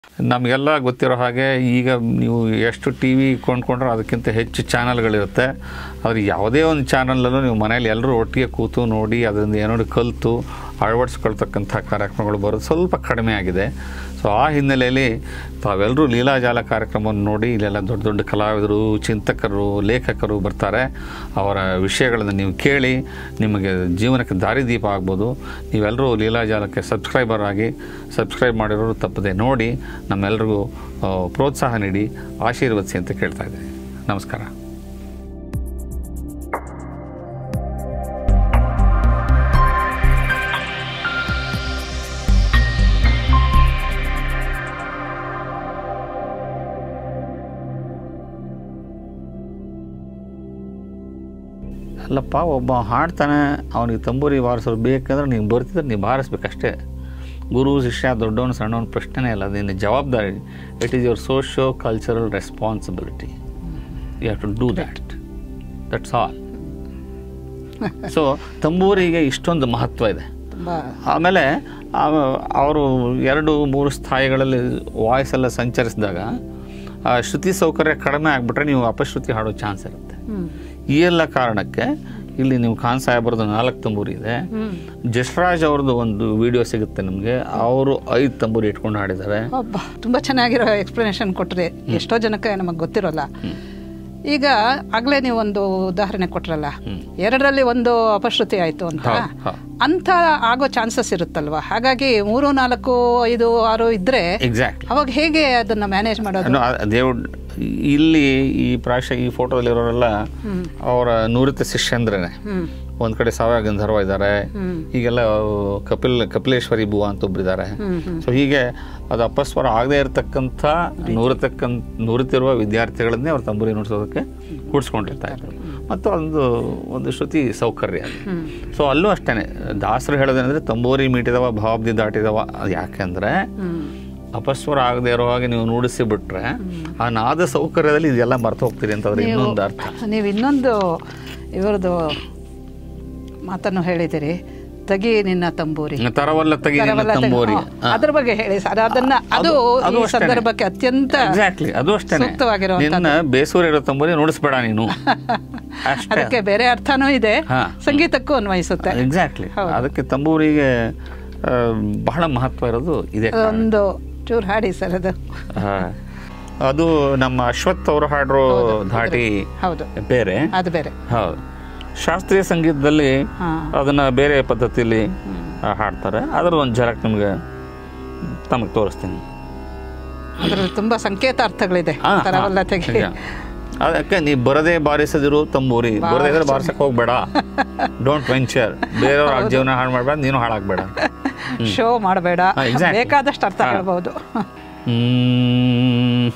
ನಮಗೆಲ್ಲ ಗೊತ್ತಿರೋ ಹಾಗೆ ಈಗ ನೀವು ಎಷ್ಟು ಟಿ ವಿ ಕೊಂಡ್ಕೊಂಡ್ರೆ ಅದಕ್ಕಿಂತ ಹೆಚ್ಚು ಚಾನಲ್ಗಳಿರುತ್ತೆ ಆದರೆ ಯಾವುದೇ ಒಂದು ಚಾನಲಲ್ಲೂ ನೀವು ಮನೇಲಿ ಎಲ್ಲರೂ ಒಟ್ಟಿಗೆ ಕೂತು ನೋಡಿ ಅದರಿಂದ ಏನೋ ಕಲಿತು ಅಳವಡಿಸ್ಕೊಳ್ತಕ್ಕಂಥ ಕಾರ್ಯಕ್ರಮಗಳು ಬರೋದು ಸ್ವಲ್ಪ ಕಡಿಮೆ ಆಗಿದೆ ಸೊ ಆ ಹಿನ್ನೆಲೆಯಲ್ಲಿ ತಾವೆಲ್ಲರೂ ಲೀಲಾಜಾಲ ಕಾರ್ಯಕ್ರಮವನ್ನು ನೋಡಿ ಇಲ್ಲೆಲ್ಲ ದೊಡ್ಡ ದೊಡ್ಡ ಕಲಾವಿದರು ಚಿಂತಕರು ಲೇಖಕರು ಬರ್ತಾರೆ ಅವರ ವಿಷಯಗಳನ್ನು ನೀವು ಕೇಳಿ ನಿಮಗೆ ಜೀವನಕ್ಕೆ ದಾರಿದೀಪ ಆಗ್ಬೋದು ನೀವೆಲ್ಲರೂ ಲೀಲಾಜಾಲಕ್ಕೆ ಸಬ್ಸ್ಕ್ರೈಬರ್ ಆಗಿ ಸಬ್ಸ್ಕ್ರೈಬ್ ಮಾಡಿರೋರು ತಪ್ಪದೆ ನೋಡಿ ನಮ್ಮೆಲ್ರಿಗೂ ಆ, ಪ್ರೋತ್ಸಾಹ ನೀಡಿ ಆಶೀರ್ವದಿಸಿ ಅಂತ ಕೇಳ್ತಾ ಇದ್ದೀನಿ ನಮಸ್ಕಾರ ಅಲ್ಲಪ್ಪ ಒಬ್ಬ ಹಾಡ್ತಾನೆ ಅವನಿಗೆ ತಂಬೂರಿ ಬಾರಿಸೋರು ಬೇಕಂದ್ರೆ ನೀವು ಬರ್ತಿದ್ರೆ ನೀವು ಬಾರಿಸ್ಬೇಕಷ್ಟೇ ಗುರು ಶಿಷ್ಯ ದೊಡ್ಡವನು ಸಣ್ಣವನು ಪ್ರಶ್ನೆನೇ ಇಲ್ಲ ನಿನ್ನ ಜವಾಬ್ದಾರಿ it is your socio cultural responsibility you have to do that that's all so ತಂಬೂರಿಗೆ ಇಷ್ಟೊಂದು ಮಹತ್ವ ಇದೆ ತುಂಬ ಆಮೇಲೆ ಅವರು ಎರಡು ಮೂರು ಸ್ಥಾಯಿಗಳಲ್ಲಿ ವಾಯ್ಸ್ ಎಲ್ಲ ಸಂಚರಿಸಿದಾಗ ಆ ಶ್ರುತಿ ಸೌಕರ್ಯ ಕಡಿಮೆ ಆಗಿಬಿಟ್ರೆ ನೀವು ಅಪಶ್ರುತಿ ಹಾಡೋ ಚಾನ್ಸ್ ಇರುತ್ತೆ ಹ್ಮ್ ಈ ಎಲ್ಲ ಕಾರಣಕ್ಕೆ ಇಲ್ಲಿ ನೀವು ಖಾನ್ ಸಾಹೇಬ್ರದ್ದು ನಾಲ್ಕು ತಂಬೂರಿ ಇದೆ ಹ್ಮ್ ಜಸ್ರಾಜ್ ಅವ್ರದ್ದು ಒಂದು ವಿಡಿಯೋ ಸಿಗುತ್ತೆ ನಿಮಗೆ ಅವರು ಐದು ತಂಬೂರಿ ಇಟ್ಕೊಂಡು ಹಾಡಿದ್ದಾರೆ ಒಬ್ಬ ತುಂಬ ಚೆನ್ನಾಗಿರೋ ಎಕ್ಸ್ಪ್ಲನೇಷನ್ ಕೊಟ್ರಿ ಎಷ್ಟೋ ಜನಕ್ಕೆ ನಮಗೆ ಗೊತ್ತಿರೋಲ್ಲ ಈಗ ಆಗಲೇ ನೀವು ಒಂದು ಉದಾಹರಣೆ ಕೊಟ್ರಲ್ಲ ಎರಡರಲ್ಲಿ ಒಂದು ಅಪಶ್ರುತಿ ಆಯಿತು ಅಂತ ಹೌದು, ಹೌದು. ಅಂತ ಆಗೋ ಚಾನ್ಸಸ್ ಇರುತ್ತಲ್ವಾ ಹಾಗಾಗಿ ಮೂರು ನಾಲ್ಕು ಐದು ಆರು ಇದ್ರೆ ಎಕ್ಸಾಕ್ಟ್ಲಿ ಅವಾಗ ಹೇಗೆ ಅದನ್ನ ಮ್ಯಾನೇಜ್ ಮಾಡೋದು ದೇವ್ ಇಲ್ಲಿ ಈ ಪ್ರಾಯಶಃ ಈ ಫೋಟೋದಲ್ಲಿರೋರೆಲ್ಲ ಅವರ ನುರಿತ ಶಿಷ್ಯಂದ್ರೇ ಹ್ಮ್ ಒಂದು ಕಡೆ ಸಾವ್ಯ ಗಂಧರ್ವ ಇದ್ದಾರೆ ಹ್ಮ್ ಹೀಗೆಲ್ಲ ಕಪಿಲ್ ಕಪಿಲೇಶ್ವರಿ ಬುವ ಅಂತ ಒಬ್ಬರಿದ್ದಾರೆ ಹ್ಮ್ ಹ್ಮ್ ಸೊ ಹೀಗೆ ಅದು ಅಪಸ್ವರ ಆಗದೆ ಇರತಕ್ಕಂಥ ನೂರತಕ್ಕಂಥ ನುರಿತಿರುವ ವಿದ್ಯಾರ್ಥಿಗಳನ್ನೇ ಅವ್ರು ತಂಬೂರಿ ನುಡಿಸೋದಕ್ಕೆ ಕೂಡಿಸ್ಕೊಂಡಿರ್ತಾ ಇದ್ರು ಮತ್ತು ಒಂದು ಒಂದು ಶ್ರುತಿ ಸೌಕರ್ಯ ಅದು ಹ್ಮ್ ಸೊ ಅಲ್ಲೂ ಅಷ್ಟೇ ದಾಸರು ಹೇಳೋದೇನೆಂದರೆ ತಂಬೂರಿ ಮೀಟಿದವ ಭಾವಬ್ದಿ ದಾಟಿದವ ಅದು ಯಾಕೆಂದರೆ ಹ್ಮ್ ಅಪಸ್ವರ ಆಗದೆ ಇರೋ ಹಾಗೆ ನೀವು ನುಡಿಸಿ ಬಿಟ್ರೆ ಆ ನಾದ ಸೌಕರ್ಯದಲ್ಲಿ ಇದೆಲ್ಲ ಮರ್ತು ಹೋಗ್ತೀರಿ ಅಂತ ಅದ್ರ ಇನ್ನೊಂದು ಅರ್ಥ ನೀವು ಇನ್ನೊಂದು ಇವರದು ಮಾತನ್ನು ಹೇಳಿದಿರಿ ತಗಿ ನಿನ್ನ ತಂಬೂರಿ ತರವಲ್ಲ ತೆಗಿ ನಿನ್ನ ತರವಲ್ಲ ತೆಗಿ- ತಂಬೂರಿ ಹಾ, ಅದ್ರ ಬಗ್ಗೆ ಹೇಳಿ ಸರ್ ಅದನ್ನ ಅದು ಅದು ಈ ಅಷ್ಟೇನೆ. ಸಂದರ್ಭಕ್ಕೆ ಅತ್ಯಂತ ಎಕ್ಸಾಕ್ಟ್ಲಿ ಅದು ಅಷ್ಟೇನೆ ಸೂಕ್ತವಾಗಿರುವಂಥದ್ದು. ನಿನ್ನ ಬೇಸೂರ ಇರೋ ತಂಬೂರಿ ನುಡಿಸ್ಬೇಡ ನೀನು ಅಷ್ಟೇ ಅದಕ್ಕೆ ಬೇರೆ ಅರ್ಥನೂ ಇದೆ ಹಾ. ಸಂಗೀತಕ್ಕೂ ಅನ್ವಯಿಸುತ್ತೆ ಎಕ್ಸಾಕ್ಟ್ಲಿ ಅದಕ್ಕೆ ತಂಬೂರಿಗೆ ಆ, ಬಹಳ ಮಹತ್ವ ಇರೋದು ಇದೆ ಒಂದು ಚೂರು ಹಾಡಿ ಸರ್ ಅದು ಹಾ. ಅದು ನಮ್ಮ ಅಶ್ವಥ್ ಅವರು ಹಾಡಿರೋ ಧಾಟಿ ಹೌದು ಬೇರೆ ಅದು ಬೇರೆ ಹೌದು ಶಾಸ್ತ್ರೀಯ ಸಂಗೀತದಲ್ಲಿ ಹಾ ಅದನ್ನ ಬೇರೆ ಪದ್ಧತಿಯಲ್ಲಿ ಆ, ಹಾಡ್ತಾರೆ ಅದರ ಒಂದು ಝಲಕ್ ನಿಮ್ಗೆ ತಮಗೆ ತೋರಿಸ್ತೀನಿ ಅದ್ರಲ್ಲಿ ತುಂಬಾ ಸಂಕೇತಾರ್ಥಗಳಿದೆ ಆ, ತರವಲ್ಲ ಆ, ತೆಗಿ ನಿಜ. ಅದಕ್ಕೆ ನೀ ಬರದೇ ಬಾರಿಸದಿರು ತಂಬೂರಿ ಬರದೇ ಇದ್ರೆ ಬಾರ್ಸಕ್ ಹೋಗ್ಬೇಡ ಡೋಂಟ್ ವೆಂಚರ್ ಬೇರೆಯವ್ರ ಜೀವನ ಹಾಳು ಮಾಡ್ಬೇಡ ನೀನು ಹಾಳಾಗ್ಬೇಡ ಶೋ ಮಾಡಬೇಡ ಹಾ, exactly. ಬೇಕಾದಷ್ಟು ಅರ್ಥ ಹಾ. ಹೇಳ್ಬೋದು ಹ್ಮ್.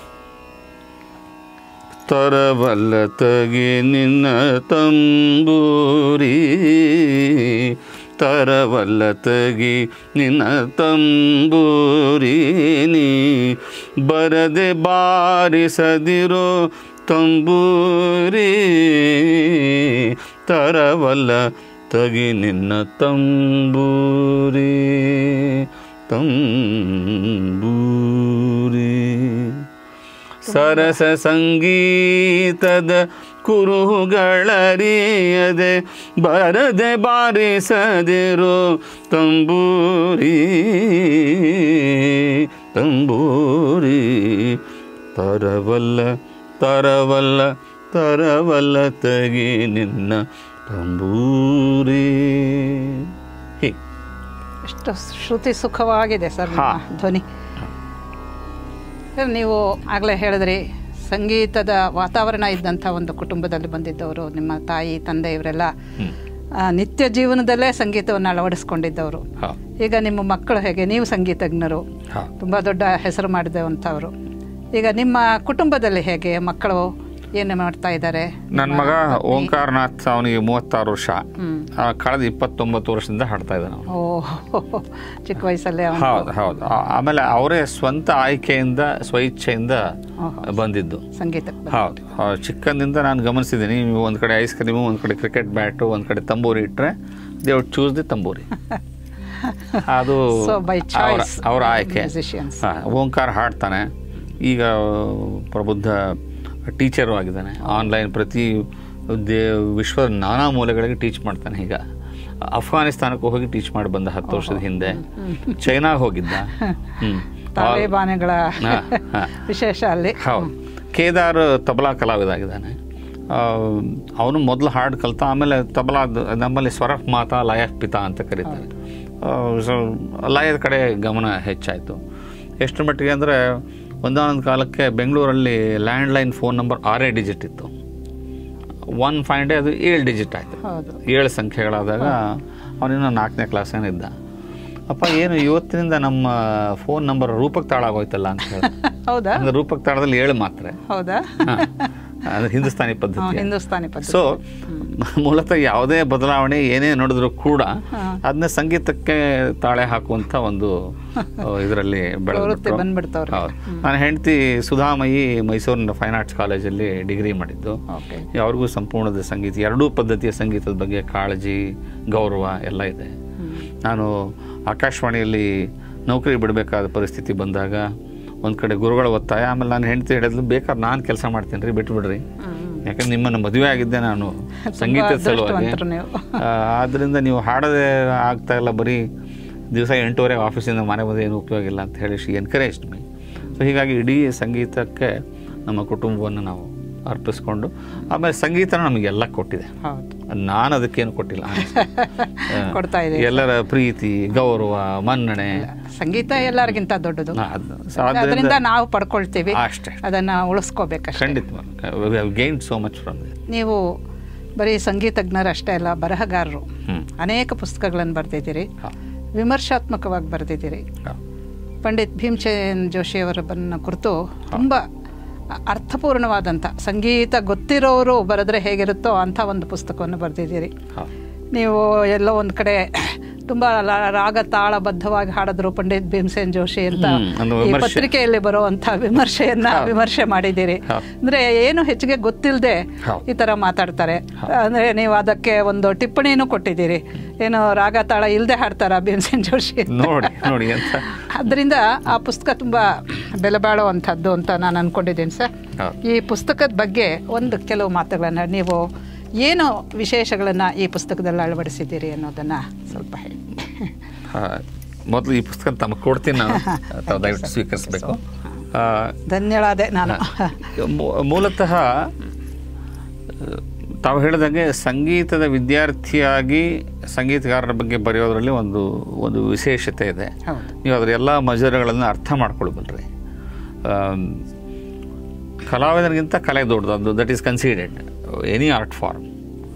ತರವಲ್ಲ ತಗಿ ನಿನ್ನ ತಂಬೂರಿ ತರವಲ್ಲ ತಗಿ ನಿನ್ನ ತಂಬೂರಿ ನೀ ಬರದೆ ಬಾರಿಸದಿರೋ ತಂಬೂರಿ ತರವಲ್ಲ ತಗಿ ನಿನ್ನ ತಂಬೂರಿ ತಂಬೂರಿ ಸರಸ ಸಂಗೀತದ ಕುರುಹುಗಳರಿಯದೆ ಬರದೆ ಬಾರಿಸದಿರೋ ತಂಬೂರಿ ತಂಬೂರಿ ತರವಲ್ಲ ತರವಲ್ಲ ತರವಲ್ಲ ತಗಿ ನಿನ್ನ ತಂಬೂರಿ ಹೀಗೆ ಎಷ್ಟು ಶ್ರುತಿ ಸುಖವಾಗಿದೆ ಸರ್ ನಿಮ್ಮ ಹಾ. ಧ್ವನಿ ಸರ್, ನೀವು ಆಗಲೇ ಹೇಳಿದ್ರಿ ಸಂಗೀತದ ವಾತಾವರಣ ಇದ್ದಂಥ ಒಂದು ಕುಟುಂಬದಲ್ಲಿ ಬಂದಿದ್ದವರು ನಿಮ್ಮ ತಾಯಿ ತಂದೆ ಇವರೆಲ್ಲ ಹ್ಮ್. ಆ, ನಿತ್ಯ ಜೀವನದಲ್ಲೇ ಸಂಗೀತವನ್ನು ಅಳವಡಿಸ್ಕೊಂಡಿದ್ದವರು ಹೌದು ಈಗ ನಿಮ್ಮ ಮಕ್ಕಳು ಹೇಗೆ ನೀವು ಸಂಗೀತಜ್ಞರು ಹೌದು ತುಂಬ ದೊಡ್ಡ ಹೆಸರು ಮಾಡಿದಂಥವ್ರು ಈಗ ನಿಮ್ಮ ಕುಟುಂಬದಲ್ಲಿ ಹೇಗೆ ಮಕ್ಕಳು ಏನು ಮಾಡ್ತಾ ಇದ್ದಾರೆ ನನ್ನ ಮಗ ಓಂಕಾರನಾಥ್ ಅವನಿಗೆ ಮೂವತ್ತಾರು ವರ್ಷ ಹ್ಮ್. ಆ, ಕಳೆದ ಇಪ್ಪತ್ತೊಂಬತ್ತು ವರ್ಷದಿಂದ ಹಾಡ್ತಾ ಇದ್ದಾನೆ ಅವನು ಓ ಚಿಕ್ಕ ವಯಸ್ಸಲ್ಲೇ ಅವನು ಹೌದು ಹೌದು ಆ- ಆಮೇಲೆ ಅವರೇ ಸ್ವಂತ ಆಯ್ಕೆಯಿಂದ ಸ್ವಇಚ್ಛೆಯಿಂದ ಓಹೋ. ಬಂದಿದ್ದು ಸಂಗೀತ ಹೌದು ಹೌದು. ಚಿಕ್ಕಂದಿಂದ ನಾನು ಗಮನಿಸಿದ್ದೀನಿ ನೀವು ಒಂದು ಕಡೆ ಐಸ್ ಕ್ರೀಮು ಒಂದು ಕಡೆ ಕ್ರಿಕೆಟ್ ಬ್ಯಾಟು ಒಂದು ಕಡೆ ತಂಬೂರಿ ಇಟ್ಟರೆ ದೇ ವುಡ್ ಚೂಸ್ ದಿ ತಂಬೂರಿ ಅದು So, by ಅವರ choice, ಅವರ ಆಯ್ಕೆ musicians. ಹಾ, ಓಂಕಾರ ಹಾಡ್ತಾನೆ ಈಗ ಪ್ರಬುದ್ಧ ಟೀಚರು ಆಗಿದ್ದಾನೆ ಆನ್ಲೈನ್ ಪ್ರತಿ ದೇ ವಿಶ್ವದ ನಾನಾ ಮೂಲೆಗಳಿಗೆ ಟೀಚ್ ಮಾಡ್ತಾನೆ ಈಗ ಅಫ್ಘಾನಿಸ್ತಾನಕ್ಕೂ ಹೋಗಿ ಟೀಚ್ ಮಾಡಿ ಬಂದ ಹತ್ತು ವರ್ಷದ ಹಿಂದೆ ಚೈನಾಗೆ ಹೋಗಿದ್ದ ಹ್ಮ್. ತಾಲಿಬಾನಿಗಳ ಹಾ, ಹಾ. ವಿಶೇಷ ಅಲ್ಲಿ ಹೌದು ಕೇದಾರ್ ತಬಲಾ ಕಲಾವಿದ ಆಗಿದ್ದಾನೆ ಅವನು ಮೊದಲು ಹಾಡು ಕಲ್ತ ಆಮೇಲೆ ತಬಲಾ ನಮ್ಮಲ್ಲಿ ಸ್ವರ ಮಾತಾ ಲಯ ಪಿತಾ ಅಂತ ಕರೀತಾರೆ ಆ, ಸೊ ಲಯದ ಕಡೆ ಗಮನ ಹೆಚ್ಚಾಯಿತು ಎಷ್ಟು ಮಟ್ಟಿಗೆ ಅಂದರೆ ಒಂದಾನೊಂದು ಕಾಲಕ್ಕೆ ಬೆಂಗಳೂರಲ್ಲಿ ಲ್ಯಾಂಡ್ಲೈನ್ ಫೋನ್ ನಂಬರ್ ಆರೇ ಡಿಜಿಟ್ ಇತ್ತು ಒನ್ ಫೈವ್ ಡೇ ಅದು ಏಳು ಡಿಜಿಟ್ ಆಯಿತು ಹೌದು ಏಳು ಸಂಖ್ಯೆಗಳಾದಾಗ ಅವನಿನ್ನ ನಾಲ್ಕನೇ ಕ್ಲಾಸ್ ಏನಿದ್ದ ಅಪ್ಪ ಏನು ಇವತ್ತಿನಿಂದ ನಮ್ಮ ಫೋನ್ ನಂಬರ್ ರೂಪಕ್ಕೆ ತಾಳಾಗೋಯ್ತಲ್ಲ ಅಂತ ಹೇಳಿ ಹೌದಾ ಅಂದ್ರೆ ರೂಪಕ್ ತಾಳದಲ್ಲಿ ಏಳು ಮಾತ್ರೆ ಹೌದಾ ಹಾ. ಅದು ಹಿಂದೂಸ್ತಾನಿ ಹಾ, ಪದ್ಧತಿ ಹಿಂದೂಸ್ತಾನಿ ಪದ್ಧತಿ ಸೊ ಮೂಲತಃ ಯಾವುದೇ ಬದಲಾವಣೆ ಏನೇ ನೋಡಿದ್ರು ಕೂಡ ಹಾ. ಅದನ್ನ ಸಂಗೀತಕ್ಕೆ ತಾಳೆ ಹಾಕುವಂತ ಒಂದು ಇದರಲ್ಲಿ ಪ್ರವೃತ್ತಿ ಬೆಳೆದು ಬಂದ್ಬಿಡ್ತವ್ರಿಗೆ. ಹೌದು ನನ್ನ ಹೆಂಡತಿ ಸುಧಾಮಯಿ ಮೈಸೂರಿನ ಫೈನ್ ಆರ್ಟ್ಸ್ ಕಾಲೇಜಲ್ಲಿ ಡಿಗ್ರಿ ಮಾಡಿದ್ದು ಓಕೆ ಅವ್ರಿಗೂ ಸಂಪೂರ್ಣದ ಸಂಗೀತ ಎರಡೂ ಪದ್ಧತಿಯ ಸಂಗೀತದ ಬಗ್ಗೆ ಕಾಳಜಿ ಗೌರವ ಎಲ್ಲ ಇದೆ ನಾನು ಆಕಾಶವಾಣಿಯಲ್ಲಿ ನೌಕರಿ ಬಿಡಬೇಕಾದ ಪರಿಸ್ಥಿತಿ ಬಂದಾಗ ಒಂದು ಕಡೆ ಗುರುಗಳ ಒತ್ತಾಯ ಆಮೇಲೆ ನಾನು ಹೆಂಡತಿ ಹೇಳಿದ್ಲು ಬೇಕಾದ್ರೆ ನಾನು ಕೆಲಸ ಮಾಡ್ತೀನಿ ರೀ ಬಿಟ್ಬಿಡ್ರಿ ಯಾಕಂದ್ರೆ ನಿಮ್ಮನ್ನು ಮದುವೆ ಆಗಿದ್ದೆ ನಾನು ಸಂಗೀತದ ಸಲುವಾಗಿ ಅದೃಷ್ಟವಂತರು ನೀವು. ಆ, ಆದ್ರಿಂದ ನೀವು ಹಾಡೋದೇ ಆಗ್ತಾ ಇಲ್ಲ ಬರೀ ದಿವಸ ಎಂಟೂವರೆಗೆ ಆಫೀಸಿಂದ ಮನೆ ಬಂದು ಏನು ಉಪಯೋಗ ಇಲ್ಲ ಅಂತ ಹೇಳಿ ಶಿ ಎನ್ಕರೇಜ್ ಮೀ ಸೊ ಹೀಗಾಗಿ ಇಡೀ ಸಂಗೀತಕ್ಕೆ ನಮ್ಮ ಕುಟುಂಬವನ್ನು ನಾವು ಅರ್ಪಿಸ್ಕೊಂಡು ಆಮೇಲೆ ಸಂಗೀತನ ನಮಗೆಲ್ಲ ಕೊಟ್ಟಿದೆ ಹೌದು ನಾನು ಅದಕ್ಕೇನು ಕೊಟ್ಟಿಲ್ಲ ಆ, ಕೊಡ್ತಾ ಇದೆ ಎಲ್ಲರ ಪ್ರೀತಿ ಗೌರವ ಮನ್ನಣೆ ಸಂಗೀತ ಎಲ್ಲರಿಗಿಂತ ದೊಡ್ಡದು ಆ, ಅದು- ಸೊ ಅದರಿಂದ ಅದರಿಂದ ನಾವು ಪಡ್ಕೊಳ್ತೀವಿ ಅಷ್ಟೇ ಅದನ್ನ ಉಳಿಸ್ಕೋಬೇಕಷ್ಟೇ ಖಂಡಿತ ಗೈನ್ ಸೋ ಮಚ್ ಫ್ರಮ್ ನೀವು ಬರೀ ಸಂಗೀತಜ್ಞರಷ್ಟೇ ಅಲ್ಲ ಬರಹಗಾರರು ಹ್ಮ್ ಅನೇಕ ಪುಸ್ತಕಗಳನ್ನು ಬರೆದಿದ್ದೀರಿ ಹಾ. ವಿಮರ್ಶಾತ್ಮಕವಾಗಿ ಬರೆದಿದ್ದೀರಿ ಹಾ. ಪಂಡಿತ್ ಭೀಮಸೇನ್ ಜೋಶಿಯವರನ್ನ ಕುರಿತು ತುಂಬ ಅರ್ಥಪೂರ್ಣವಾದಂಥ ಸಂಗೀತ ಗೊತ್ತಿರೋರು ಬರೆದ್ರೆ ಹೇಗಿರುತ್ತೋ ಅಂಥ ಒಂದು ಪುಸ್ತಕವನ್ನು ಬರೆದಿದ್ದೀರಿ ಹಾ. ನೀವು ಎಲ್ಲೋ ಒಂದು ಕಡೆ ತುಂಬ ರಾಗ ತಾಳಬದ್ಧವಾಗಿ ಹಾಡಿದ್ರು ಪಂಡಿತ್ ಭೀಮಸೇನ್ ಜೋಶಿ ಅಂತ ಹ್ಮ್, ಒಂದು ಈ ವಿಮರ್ಶೆ. ಪತ್ರಿಕೆಯಲ್ಲಿ ಬರುವಂಥ ವಿಮರ್ಶೆಯನ್ನ ವಿಮರ್ಶೆ ಮಾಡಿದ್ದೀರಿ ಹೌದು. ಅಂದ್ರೆ ಏನು ಹೆಚ್ಚಿಗೆ ಗೊತ್ತಿಲ್ಲದೆ ಹೌದು. ಈ ತರ ಮಾತಾಡ್ತಾರೆ ಅಂದ್ರೆ ನೀವು ಅದಕ್ಕೆ ಒಂದು ಟಿಪ್ಪಣಿನೂ ಕೊಟ್ಟಿದ್ದೀರಿ ಏನು ರಾಗ ತಾಳ ಇಲ್ಲದೆ ಹಾಡ್ತಾರ ಭೀಮಸೇನ್ ಜೋಶಿ ಅಂತ. ನೋಡಿ ನೋಡಿ ಅಂತ ಅದರಿಂದ ಆ ಪುಸ್ತಕ ತುಂಬ ಬೆಲೆ ಬಾಳುವಂಥದ್ದು ಅಂತ ನಾನು ಅನ್ಕೊಂಡಿದ್ದೀನಿ ಸರ್ ಹೌದು. ಈ ಪುಸ್ತಕದ ಬಗ್ಗೆ ಒಂದು ಕೆಲವು ಮಾತುಗಳನ್ನು ನೀವು ಏನು ವಿಶೇಷಗಳನ್ನು ಈ ಪುಸ್ತಕದಲ್ಲಿ ಅಳವಡಿಸಿದ್ದೀರಿ ಅನ್ನೋದನ್ನು ಸ್ವಲ್ಪ ಹೇಳಿ ಆ, ಮೊದಲು ಈ ಪುಸ್ತಕ ತಮಗೆ ಕೊಡ್ತೀನಿ ನಾನು ತಾವು ದಯವಿಟ್ಟು ಸ್ವೀಕರಿಸಬೇಕು ಆ, ಧನ್ಯಳಾದೆ ನಾನು ಮೂ- ಮೂಲತಃ ಆ, ತಾವು ಹೇಳಿದಂಗೆ ಸಂಗೀತದ ವಿದ್ಯಾರ್ಥಿಯಾಗಿ ಸಂಗೀತಗಾರರ ಬಗ್ಗೆ ಬರೆಯೋದ್ರಲ್ಲಿ ಒಂದು ಒಂದು ವಿಶೇಷತೆ ಇದೆ ಹೌದು ನೀವು ಅದರ ಎಲ್ಲ ಮಜರುಗಳನ್ನು ಅರ್ಥ ಮಾಡ್ಕೊಳ್ಬಲ್ರಿ ಆಮ್, ಕಲಾವಿದನಿಗಿಂತ ಕಲೆ ದೊಡ್ಡದು that is considered any art form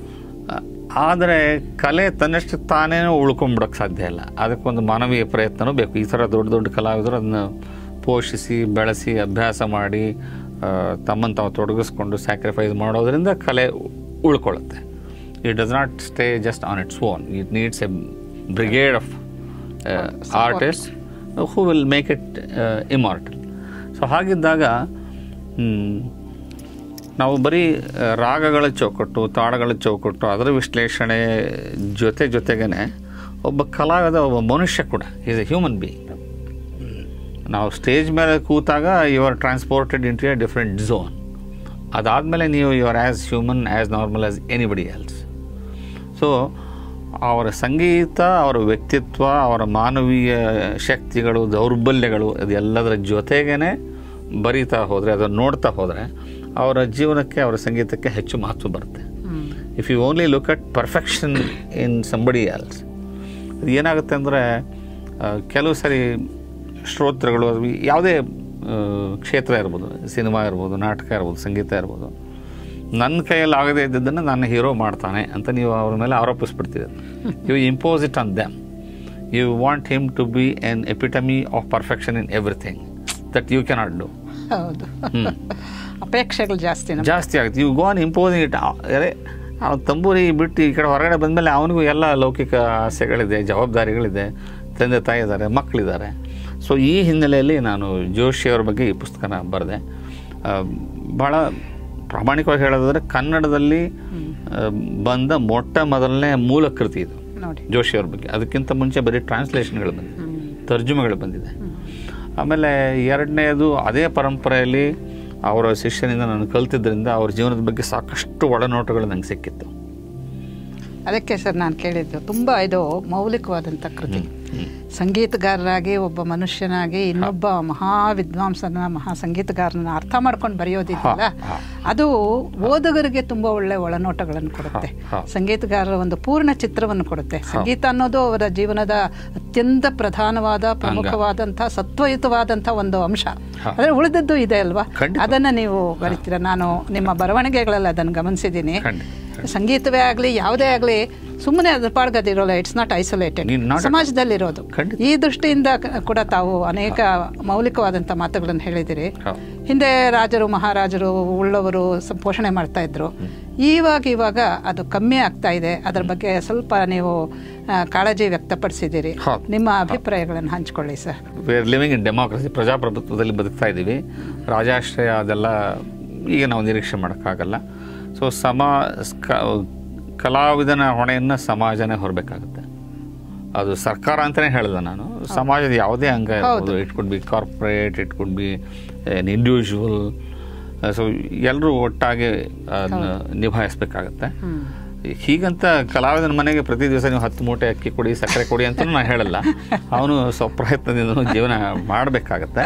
ಆದರೆ ಕಲೆ ತನ್ನಷ್ಟು ತಾನೇನೂ ಉಳ್ಕೊಂಬಿಡೋಕ್ಕೆ ಸಾಧ್ಯ ಇಲ್ಲ ಅದಕ್ಕೊಂದು ಮಾನವೀಯ ಪ್ರಯತ್ನನೂ ಬೇಕು ಈ ಥರ ದೊಡ್ಡ ದೊಡ್ಡ ಕಲಾವಿದರು ಅದನ್ನು ಪೋಷಿಸಿ ಬೆಳೆಸಿ ಅಭ್ಯಾಸ ಮಾಡಿ ಆ, ತಮ್ಮನ್ನು ತಾವು ತೊಡಗಿಸ್ಕೊಂಡು ಸ್ಯಾಕ್ರಿಫೈಸ್ ಮಾಡೋದ್ರಿಂದ ಕಲೆ ಉಳ್ಕೊಳ್ಳುತ್ತೆ it does not stay just on its own it needs a brigade of artist who will make it immortal so ಹಾಗಿದ್ದಾಗ ಹ್ಮ್, ನಾವು ಬರೀ ಆ, ರಾಗಗಳ ಚೌಕಟ್ಟು ತಾಳಗಳ ಚೌಕಟ್ಟು ಅದರ ವಿಶ್ಲೇಷಣೆ ಜೊತೆ ಜೊತೆಗೇನೆ ಒಬ್ಬ ಕಲಾವಿದ ಒಬ್ಬ ಮನುಷ್ಯ ಕೂಡ ಈಸ್ ಎ ಹ್ಯೂಮನ್ ಬೀಯಿಂಗ್ ನಾವು ಸ್ಟೇಜ್ ಮೇಲೆ ಕೂತಾಗ you are transported into a different zone ಅದಾದಮೇಲೆ ನೀವು you are as human as normal as anybody else so ಅವರ ಸಂಗೀತ ಅವರ ವ್ಯಕ್ತಿತ್ವ ಅವರ ಮಾನವೀಯ ಶಕ್ತಿಗಳು ದೌರ್ಬಲ್ಯಗಳು ಅದೆಲ್ಲದರ ಜೊತೆಗೇ ಬರೀತಾ ಹೋದರೆ ಅದನ್ನು ನೋಡ್ತಾ ಹೋದರೆ ಅವರ ಜೀವನಕ್ಕೆ ಅವರ ಸಂಗೀತಕ್ಕೆ ಹೆಚ್ಚು ಮಹತ್ವ ಬರುತ್ತೆ if you only look at perfection in somebody else ಅದು ಏನಾಗುತ್ತೆ ಅಂದರೆ ಕೆಲವು ಸರಿ ಶ್ರೋತೃಗಳು ಅದು ಯಾವುದೇ ಆ, ಕ್ಷೇತ್ರ ಇರ್ಬೋದು ಸಿನಿಮಾ ಇರ್ಬೋದು ನಾಟಕ ಇರ್ಬೋದು ಸಂಗೀತ ಇರ್ಬೋದು ನನ್ನ ಕೈಯಲ್ಲಿ ಆಗದೇ ಇದ್ದದ್ದನ್ನು ನನ್ನ ಹೀರೋ ಮಾಡ್ತಾನೆ ಅಂತ ನೀವು ಅವ್ರ ಮೇಲೆ ಆರೋಪಿಸ್ಬಿಡ್ತೀರಿ you impose it on them you want him to be an epitome of perfection in everything that you cannot do ಹೌದು ಅಪೇಕ್ಷೆಗಳು ಜಾಸ್ತಿ ನಮ್ಗೆ. ಜಾಸ್ತಿ ಆಗುತ್ತೆ ಇವು ಗೋನ್ ಇಂಪೋಸಿಂಗ್ ಇಟ್ ಅರೆ ಅವ್ನು ತಂಬೂರಿ ಬಿಟ್ಟು ಈ ಕಡೆ ಹೊರಗಡೆ ಬಂದಮೇಲೆ ಅವನಿಗೂ ಎಲ್ಲ ಲೌಕಿಕ ಆಸೆಗಳಿದೆ ಜವಾಬ್ದಾರಿಗಳಿದೆ ತಂದೆ ತಾಯಿ ಇದ್ದಾರೆ ಮಕ್ಕಳಿದ್ದಾರೆ ಸೊ ಈ ಹಿನ್ನೆಲೆಯಲ್ಲಿ ನಾನು ಜೋಶಿಯವರ ಬಗ್ಗೆ ಈ ಪುಸ್ತಕನ ಬರೆದೆ ಆ, ಭಾಳ ಪ್ರಾಮಾಣಿಕವಾಗಿ ಹೇಳೋದಾದ್ರೆ ಕನ್ನಡದಲ್ಲಿ ಆ, ಬಂದ ಮೊಟ್ಟ ಮೊದಲನೇ ಮೂಲ ಕೃತಿ ಇದು ನೋಡಿ ಜೋಶಿ ಅವ್ರ ಬಗ್ಗೆ ಅದಕ್ಕಿಂತ ಮುಂಚೆ ಬರೀ ಟ್ರಾನ್ಸ್ಲೇಷನ್ಗಳು ಬಂದಿದೆ ಹ್ಮ್. ತರ್ಜುಮೆಗಳು ಬಂದಿದೆ ಆಮೇಲೆ ಎರಡನೇದು ಅದೇ ಪರಂಪರೆಯಲ್ಲಿ ಅವರ ಶಿಷ್ಯನಿಂದ ನಾನು ಕಲ್ತಿದ್ದರಿಂದ ಅವ್ರ ಜೀವನದ ಬಗ್ಗೆ ಸಾಕಷ್ಟು ಒಳನೋಟಗಳು ನಂಗೆ ಸಿಕ್ಕಿತ್ತು ಅದಕ್ಕೆ ಸರ್ ನಾನು ಕೇಳಿದ್ದು ತುಂಬ ಇದು ಮೌಲಿಕವಾದಂಥ ಕೃತಿ ಸಂಗೀತಗಾರರಾಗಿ ಒಬ್ಬ ಮನುಷ್ಯನಾಗಿ ಇನ್ನೊಬ್ಬ ಮಹಾ ವಿದ್ವಾಂಸನ ಮಹಾ ಸಂಗೀತಗಾರನ ಅರ್ಥ ಮಾಡ್ಕೊಂಡು ಬರೆಯೋದಿದೆಯಲ್ಲ ಹಾ, ಅದು ಓದುಗರಿಗೆ ತುಂಬ ಒಳ್ಳೆ ಒಳನೋಟಗಳನ್ನು ಕೊಡುತ್ತೆ ಹಾ. ಸಂಗೀತಗಾರರ ಒಂದು ಪೂರ್ಣ ಚಿತ್ರವನ್ನು ಕೊಡುತ್ತೆ ಸಂಗೀತ ಅನ್ನೋದು ಅವರ ಜೀವನದ ಅತ್ಯಂತ ಪ್ರಧಾನವಾದ ಪ್ರಮುಖವಾದಂಥ ಸತ್ವಯುತವಾದಂಥ ಒಂದು ಅಂಶ ಹಾ. ಆದರೆ ಉಳಿದದ್ದು ಇದೆ ಅಲ್ವಾ ಖಂಡಿತ. ಅದನ್ನ ನೀವು ಬರಿತೀರ ನಾನು ನಿಮ್ಮ ಬರವಣಿಗೆಗಳಲ್ಲಿ ಅದನ್ನು ಗಮನಿಸಿದ್ದೀನಿ ಖಂಡಿತ ಸಂಗೀತವೇ ಆಗಲಿ ಯಾವುದೇ ಆಗಲಿ ಸುಮ್ಮನೆ ಅದ್ರ ಪಾಡ್ಗದಿರೋಲ್ಲ ಇಟ್ಸ್ ನಾಟ್ ಐಸೋಲೇಟೆಡ್ ನೀನ್ not- ಸಮಾಜದಲ್ಲಿರೋದು ಖಂಡಿತ. ಈ ದೃಷ್ಟಿಯಿಂದ ಕ- ಕೂಡ ತಾವು ಅನೇಕ ಮೌಲಿಕವಾದಂಥ ಮಾತುಗಳನ್ನು ಹೇಳಿದಿರಿ ಹೌದು. ಹಿಂದೆ ರಾಜರು ಮಹಾರಾಜರು ಉಳ್ಳವರು ಸ- ಪೋಷಣೆ ಮಾಡ್ತಾ ಇದ್ರು ಇವಾಗ ಇವಾಗ ಅದು ಕಮ್ಮಿ ಆಗ್ತಾ ಇದೆ ಅದರ ಬಗ್ಗೆ ಸ್ವಲ್ಪ ನೀವು ಆ, ಕಾಳಜಿ ವ್ಯಕ್ತಪಡಿಸಿದ್ದೀರಿ ಹೌದು. ನಿಮ್ಮ ಅಭಿಪ್ರಾಯಗಳನ್ನು ಹಂಚ್ಕೊಳ್ಳಿ sir we are living in democracy ಪ್ರಜಾಪ್ರಭುತ್ವದಲ್ಲಿ ಬದುಕ್ತಾ ಇದ್ದೀವಿ ರಾಜಾಶ್ರಯ ಅದೆಲ್ಲ ಈಗ ನಾವು ನಿರೀಕ್ಷೆ ಮಾಡೋಕ್ಕಾಗಲ್ಲ ಸೊ ಸಮಾ ಕ- ಕಲಾವಿದನ ಹೊಣೆಯನ್ನು ಸಮಾಜನೇ ಹೊರಬೇಕಾಗುತ್ತೆ ಅದು ಸರ್ಕಾರ ಅಂತಲೇ ಹೇಳಿದೆ ನಾನು ಸಮಾಜದ ಯಾವುದೇ ಅಂಗ ಇರ್ಬೋದು it could be corporate it could be an individual so ಎಲ್ಲರೂ ಒಟ್ಟಾಗಿ ಅದನ್ನ ನಿಭಾಯಿಸ್ಬೇಕಾಗತ್ತೆ ಹ್ಮ್. ಹೀಗಂತ ಕಲಾವಿದನ ಮನೆಗೆ ಪ್ರತಿ ದಿವಸ ನೀವು ಹತ್ತು ಮೂಟೆ ಅಕ್ಕಿ ಕೊಡಿ ಸಕ್ಕರೆ ಕೊಡಿ ಅಂತ ನಾನು ಹೇಳಲ್ಲ ಅವನು ಸ್ವಪ್ರಯತ್ನದಿಂದ ಜೀವನ ಮಾಡಬೇಕಾಗತ್ತೆ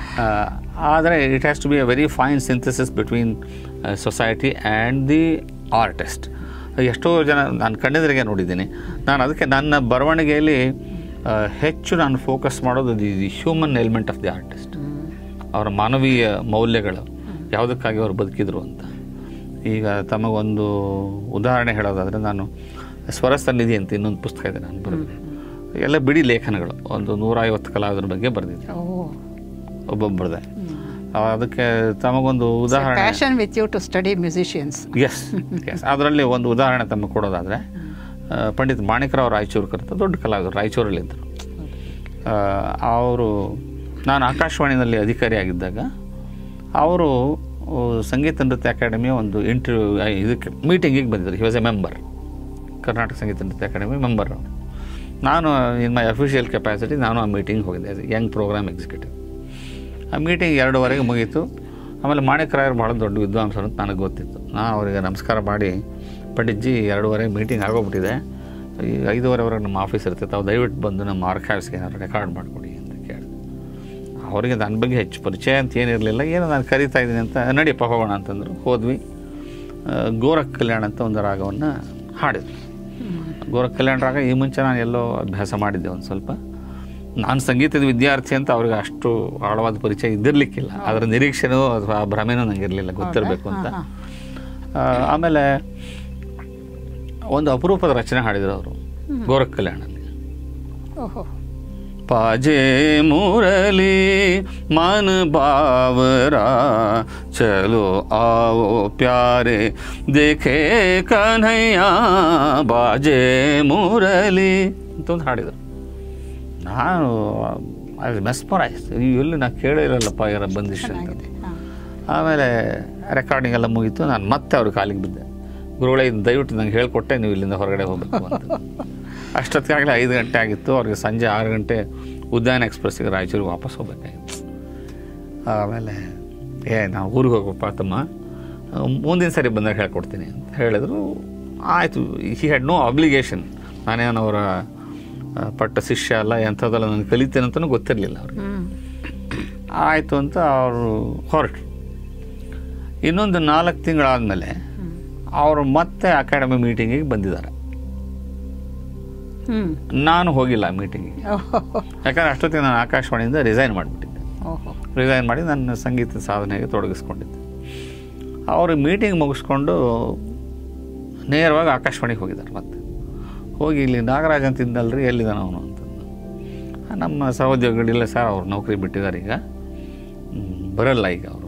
ಆದರೆ it has to be a very fine synthesis between society and the artist ಎಷ್ಟೋ ಜನ ನಾನು ಕಣ್ಣೆದುರಿಗೆ ನೋಡಿದ್ದೀನಿ ನಾನು ಅದಕ್ಕೆ ನನ್ನ ಬರವಣಿಗೆಯಲ್ಲಿ ಆ, ಹೆಚ್ಚು ನಾನು ಫೋಕಸ್ ಮಾಡೋದು the the human element of the artist ಅವರ ಮಾನವೀಯ ಮೌಲ್ಯಗಳು ಯಾವುದಕ್ಕಾಗಿ ಅವರು ಬದುಕಿದ್ರು ಅಂತ ಈಗ ತಮಗೊಂದು ಉದಾಹರಣೆ ಹೇಳೋದಾದರೆ ನಾನು ಸ್ವರಸನ್ನಿಧಿ ಅಂತ ಇನ್ನೊಂದು ಪುಸ್ತಕ ಇದೆ ನಾನು ಬರೆದಿದ್ದೆ ಎಲ್ಲ ಬಿಡಿ ಲೇಖನಗಳು ಒಂದು ನೂರ ಐವತ್ತು ಕಲಾವಿದರ ಬಗ್ಗೆ ಬರೆದಿದ್ದೆ ಓ ಒಬ್ಬೊಬ್ಬರದೇ ಅದಕ್ಕೆ ತಮಗೊಂದು ಉದಾಹರಣೆ passion with you to study musicians yes yes ಅದರಲ್ಲಿ ಒಂದು ಉದಾಹರಣೆ ತಮಗೆ ಕೊಡೋದಾದರೆ ಆ, ಪಂಡಿತ್ ಮಾಣಿಕರಾವ್ ರಾಯಚೂರ್ಕರ್ ಅಂತ ದೊಡ್ಡ ಕಲಾವಿದರು ರಾಯಚೂರಲ್ಲಿದ್ದರು ಅವರು ನಾನು ಆಕಾಶವಾಣಿನಲ್ಲಿ ಅಧಿಕಾರಿಯಾಗಿದ್ದಾಗ ಅವರು ಆ, ಸಂಗೀತ ನೃತ್ಯ ಅಕಾಡೆಮಿಯ ಒಂದು ಇಂಟರ್ವ್ಯೂ ಇದಕ್ಕೆ ಮೀಟಿಂಗಿಗೆ ಬಂದಿದ್ದರು he was a member Karnataka ಸಂಗೀತ ನೃತ್ಯ ಅಕಾಡೆಮಿ ಮೆಂಬರ್ ಅವರು ನಾನು ಇನ್ ಮೈ ಅಫಿಷಿಯಲ್ ಕೆಪಾಸಿಟಿ ನಾನು ಆ ಮೀಟಿಂಗ್ ಹೋಗಿದ್ದೆ ಆಸ್ ಯಂಗ್ ಪ್ರೋಗ್ರಾಮ್ ಎಕ್ಸಿಕ್ಯೂಟಿವ್ ಆ ಮೀಟಿಂಗ್ ಎರಡೂವರೆಗೆ ಮುಗೀತು ಆಮೇಲೆ ಮಾಣಿಕರಾಯರು ಭಾಳ ದೊಡ್ಡ ವಿದ್ವಾಂಸರು ಅಂತ ನನಗೆ ಗೊತ್ತಿತ್ತು ನಾನು ಅವರಿಗೆ ನಮಸ್ಕಾರ ಮಾಡಿ ಪಂಡಿತ್ಜಿ ಎರಡೂವರೆಗೆ ಮೀಟಿಂಗ್ ಆಗೋಗ್ಬಿಟ್ಟಿದೆ ಈ ಐದೂವರೆವರೆಗೆ ನಮ್ಮ ಆಫೀಸ್ ಇರುತ್ತೆ ತಾವು ದಯವಿಟ್ಟು ಬಂದು ನಮ್ಮ ಆರ್ಕೈವ್ಸ್ಗೆ ಏನಾದ್ರು ರೆಕಾರ್ಡ್ ಮಾಡಿಕೊಡಿ ಅಂತ ಕೇಳಿದೆ ಅವರಿಗೆ ನನ್ನ ಬಗ್ಗೆ ಹೆಚ್ಚು ಪರಿಚಯ ಅಂತ ಏನಿರಲಿಲ್ಲ ಏನೋ ನಾನು ಕರಿತಾ ಇದ್ದೀನಿ ಅಂತ ನಡಿಯಪ್ಪ ಹೋಗೋಣ ಅಂತಂದರು ಹೋದ್ವಿ ಆ, ಗೋರಖ್ ಕಲ್ಯಾಣ ಅಂತ ಒಂದು ರಾಗವನ್ನು ಹಾಡಿದ್ರು ಗೋರಖ್ ಕಲ್ಯಾಣ ರಾಗ ಈ ಮುಂಚೆ ನಾನು ಎಲ್ಲೋ ಅಭ್ಯಾಸ ಮಾಡಿದ್ದೆ ಒಂದು ಸ್ವಲ್ಪ ನಾನು ಸಂಗೀತದ ವಿದ್ಯಾರ್ಥಿ ಅಂತ ಅವ್ರಿಗೆ ಅಷ್ಟು ಆಳವಾದ ಪರಿಚಯ ಇದ್ದಿರಲಿಕ್ಕಿಲ್ಲ ಅದರ ನಿರೀಕ್ಷೆನೂ ಅಥವಾ ಭ್ರಮೆನೂ ನನಗೆ ಇರಲಿಲ್ಲ ಗೊತ್ತಿರಬೇಕು ಅಂತ ಹಾ, ಆ, ಆಮೇಲೆ ಒಂದು ಅಪರೂಪದ ರಚನೆ ಹಾಡಿದರು ಅವರು ಗೋರಖ್ ಕಲ್ಯಾಣಲ್ಲಿ ಓಹೋ पाजे मुरली मन बावरा चलो आओ प्यारे देखे कन्हैया ಬಾಜೆ ಮುರಳಿ ಅಂತ ಒಂದು ಹಾಡಿದರು ನಾನು ಅದು ಮೆಸ್ಮರೈಸ್ ಎಲ್ಲಿ ನಾನು ಕೇಳಿರಲ್ಲಪ್ಪ ಯಾರ ಬಂದಿಷ್ಟು ಅಂತ ಚೆನ್ನಾಗಿದೆ ಹಾ. ಆಮೇಲೆ ರೆಕಾರ್ಡಿಂಗ್ ಎಲ್ಲ ಮುಗೀತು ನಾನು ಮತ್ತೆ ಅವ್ರ ಕಾಲಿಗೆ ಬಿದ್ದೆ ಗುರುಗಳೇ ಇದು ದಯವಿಟ್ಟು ನಂಗೆ ಹೇಳ್ಕೊಟ್ಟೆ ನೀವು ಇಲ್ಲಿಂದ ಹೊರಗಡೆ ಹೋಗಬೇಕು ಅಂತ ಅಷ್ಟೊತ್ತಿಗಾಗಲೇ ಐದು ಗಂಟೆ ಆಗಿತ್ತು ಅವ್ರಿಗೆ ಸಂಜೆ ಆರು ಗಂಟೆ ಉದ್ಯಾನ ಎಕ್ಸ್ಪ್ರೆಸ್ಸಿಗೆ ರಾಯಚೂರಿಗೆ ವಾಪಸ್ ಹೋಗ್ಬೇಕಾಗಿತ್ತು ಆಮೇಲೆ ಏ ನಾವು ಊರಿಗೆ ಹೋಗಪ್ಪ ತಮ್ಮ ಮುಂದಿನ ಸರಿ ಬಂದಾಗ ಹೇಳ್ಕೊಡ್ತೀನಿ ಅಂತ ಹೇಳಿದ್ರು ಆಯಿತು ಹಿ ಹ್ಯಾಡ್ ನೋ ಅಬ್ಲಿಗೇಷನ್ ನಾನೇನು ಅವರ ಆ, ಪಟ್ಟ ಶಿಷ್ಯ ಅಲ್ಲ ಎಂಥದ್ದಲ್ಲ ನಾನು ಕಲಿತೇನೆ ಅಂತಲೂ ಗೊತ್ತಿರಲಿಲ್ಲ ಅವ್ರಿಗೆ ಹ್ಮ್ ಆಯಿತು ಅಂತ ಅವರು ಹೊರಟರು ಇನ್ನೊಂದು ನಾಲ್ಕು ತಿಂಗಳಾದಮೇಲೆ ಅವರು ಮತ್ತೆ ಅಕಾಡೆಮಿ ಮೀಟಿಂಗಿಗೆ ಬಂದಿದ್ದಾರೆ ಹ್ಮ್ ನಾನು ಹೋಗಿಲ್ಲ ಆ ಮೀಟಿಂಗಿಗೆ ಓಹೋ ಯಾಕಂದರೆ ಅಷ್ಟೊತ್ತಿಗೆ ನಾನು ಆಕಾಶವಾಣಿಯಿಂದ ರಿಸೈನ್ ಮಾಡಿಬಿಟ್ಟಿದ್ದೆ ಓಹೋ ರಿಸೈನ್ ಮಾಡಿ ನನ್ನ ಸಂಗೀತ ಸಾಧನೆಗೆ ತೊಡಗಿಸ್ಕೊಂಡಿದ್ದೆ ಅವರು ಮೀಟಿಂಗ್ ಮುಗಿಸ್ಕೊಂಡು ನೇರವಾಗಿ ಆಕಾಶವಾಣಿಗೆ ಹೋಗಿದ್ದಾರೆ ಮತ್ತೆ ಹೋಗಿ ಇಲ್ಲಿ ನಾಗರಾಜ್ ಅಂತ ಇದ್ದಲ್ರಿ ಎಲ್ಲಿದ್ದಾನೆ ಅವನು ಅಂತಂದು ಆ, ನಮ್ಮ ಸಹೋದ್ಯೋಗಿಗಳಿಲ್ಲ ಸರ್ ಅವ್ರು ನೌಕರಿ ಬಿಟ್ಟಿದ್ದಾರೆ ಈಗ ಹ್ಮ್, ಬರಲ್ಲ ಈಗ ಅವರು